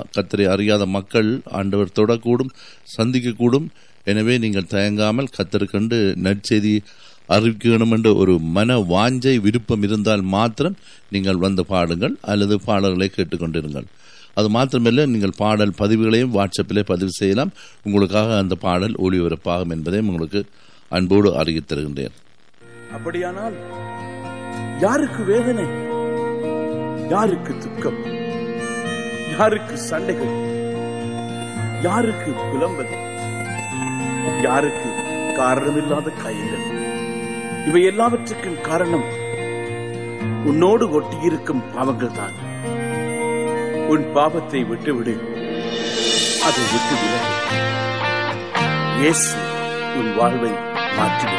கத்தரை அறியாத மக்கள் ஆண்டவர் தொடக்கூடும் சந்திக்கக்கூடும் எனவே நீங்கள் தயங்காமல் கத்தருக்கண்டு நற்செய்தி அறிவிக்க வேண்டும் என்ற ஒரு மன வாஞ்சை விருப்பம் இருந்தால் மாத்திரம் நீங்கள் வந்து பாடுங்கள் அல்லது பாடல்களை கேட்டுக்கொண்டிருங்கள் அது மாத்திரமல்ல நீங்கள் பாடல் பதிவுகளையும் வாட்ஸ்அப்பிலே பதிவு செய்யலாம் உங்களுக்காக அந்த பாடல் ஒளிபரப்பாகும் என்பதையும் உங்களுக்கு அன்போடு அறிவித் தருகின்றேன் அப்படியானால் யாருக்கு வேதனை யாருக்கு துக்கம் யாருக்கு சண்டைகள் யாருக்கு புலம்பல் யாருக்கு காரணமில்லாத காயங்கள் இவை எல்லாவற்றுக்கும் காரணம் உன்னோடு ஒட்டியிருக்கும் பாவங்கள் தான் உன் பாவத்தை விட்டுவிடு அதை விட்டு விலகு இயேசு உன் வாழ்வை மாற்றிவிடும்